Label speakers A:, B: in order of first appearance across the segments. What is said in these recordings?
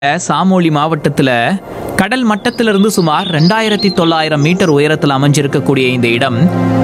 A: சாமோலி மாவட்டத்துல கடல் மட்டத்திலிருந்து சுமார் ரெண்டாயிரத்தி தொள்ளாயிரம் மீட்டர் உயரத்தில் அமைஞ்சிருக்கக்கூடிய இந்த இடம்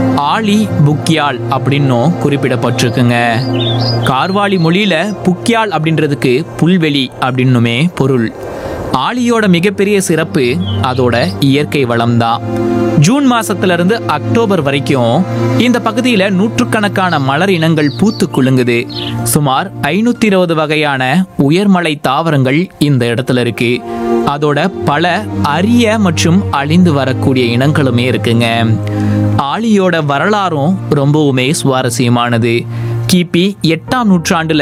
A: ஆலி புக்யால் அப்படின்னும் குறிப்பிடப்பட்டிருக்குங்க கார்வாலி மொழியில புக்யால் அப்படின்றதுக்கு புல்வெளி அப்படின்னுமே பொருள் ஆலியோட மிகப்பெரிய சிறப்பு அதோட இயற்கை வளம்தான் ஜூன் மாசத்துல இருந்து அக்டோபர் வரைக்கும் இந்த பகுதியில நூற்றுக்கணக்கான மலர் இனங்கள் பூத்து குலுங்குது சுமார் ஐநூத்தி இருபது வகையான உயர்மலை தாவரங்கள் இந்த இடத்துல இருக்கு அதோட பல அரிய மற்றும் அழிந்து வரக்கூடிய இனங்களுமே இருக்குங்க ஆலியோட வரலாறும் ரொம்பவுமே சுவாரஸ்யமானது கிபி எட்டாம் நூற்றாண்டுல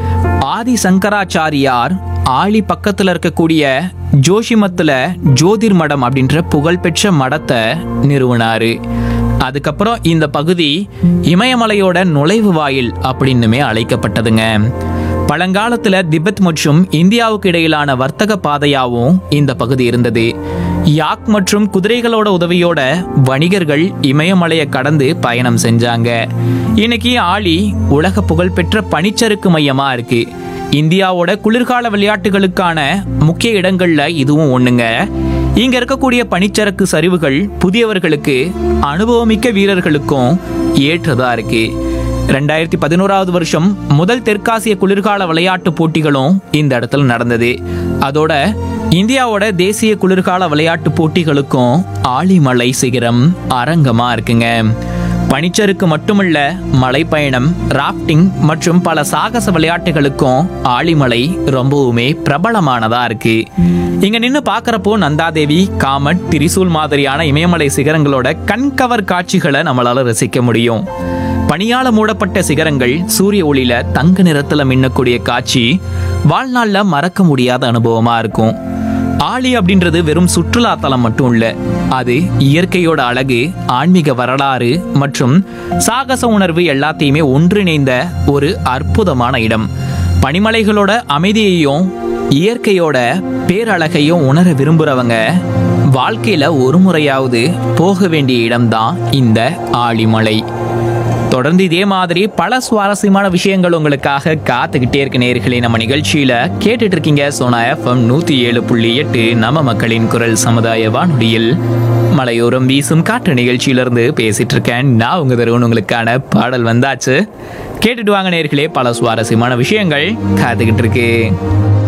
A: ஆதி சங்கராச்சாரியார் ஆலி பக்கத்துல இருக்கக்கூடிய ஜோஷிமத்துல ஜோதிர் மடம் அப்படின்ற புகழ்பெற்ற மடத்தை நிறுவனாரு அதுக்கப்புறம் இந்த பகுதி இமயமலையோட நுழைவு வாயில் அப்படின்னுமே அழைக்கப்பட்டதுங்க பழங்காலத்துல திபெத் மற்றும் இந்தியாவுக்கு இடையிலான வர்த்தக பாதையாவும் இந்த பகுதி இருந்தது யாக் மற்றும் குதிரைகளோட உதவியோட வணிகர்கள் இமயமலையை கடந்து பயணம் செஞ்சாங்க இன்னைக்கு ஆலி உலக புகழ்பெற்ற பனிச்சறுக்கு மையமா இருக்கு இந்தியாவோட குளிர்கால விளையாட்டுகளுக்கான முக்கிய இடங்கள்ல இதுவும் ஒண்ணுங்க இங்க இருக்கக்கூடிய பனிச்சறுக்கு சரிவுகள் புதியவர்களுக்கு அனுபவமிக்க வீரர்களுக்கும் ஏற்றதா இருக்கு ரெண்டாயிரத்தி பதினோராவது வருஷம் முதல் தெற்காசிய குளிர்கால விளையாட்டு போட்டிகளும் இந்த இடத்துல நடந்தது அதோட இந்தியாவோட தேசிய குளிர்கால விளையாட்டு போட்டிகளுக்கும் ஆலிமலை சிகரம் அரங்கமா இருக்குங்க பனிச்சறுக்கு மட்டுமல்ல மலைப்பயணம் ராஃப்டிங் மற்றும் பல சாகச விளையாட்டுகளுக்கும் ஆழிமலை ரொம்பவுமே பிரபலமானதா இருக்கு இங்க நின்னு பார்க்கறப்போ நந்தாதேவி காமட் திரிசூல் மாதிரியான இமயமலை சிகரங்களோட கண்கவர் காட்சிகளை நம்மளால ரசிக்க முடியும் பனியால மூடப்பட்ட சிகரங்கள் சூரிய ஒளியில தங்க நிறத்துல மின்னக்கூடிய காட்சி வாழ்நாள்ல மறக்க முடியாத அனுபவமா இருக்கும் ஆலி அப்படின்றது வெறும் சுற்றுலா தலம் மட்டும் இல்ல அது இயற்கையோட அழகு ஆன்மீக வரலாறு மற்றும் சாகச உணர்வு எல்லாத்தையுமே ஒன்றிணைந்த ஒரு அற்புதமான இடம் பனிமலைகளோட அமைதியையும் இயற்கையோட பேரழகையும் உணர விரும்புறவங்க வாழ்க்கையில ஒரு முறையாவது போக வேண்டிய இடம்தான் இந்த ஆழிமலை தொடர்ந்து இதே மாதிரி பல சுவாரஸ்யமான விஷயங்கள் உங்களுக்காக காத்துக்கிட்டே இருக்க நேர்களே நம்ம நிகழ்ச்சியில கேட்டுட்டு இருக்கீங்க சோனா எஃப்எம் நூத்தி ஏழு புள்ளி எட்டு நம்ம மக்களின் குரல் சமுதாய வானொலியில் மலையோரம் வீசும் காற்று நிகழ்ச்சியிலிருந்து பேசிட்டு இருக்கேன் நான் உங்க தருவன் உங்களுக்கான பாடல் வந்தாச்சு கேட்டுட்டு வாங்க நேர்களே பல சுவாரஸ்யமான விஷயங்கள் காத்துக்கிட்டு இருக்கு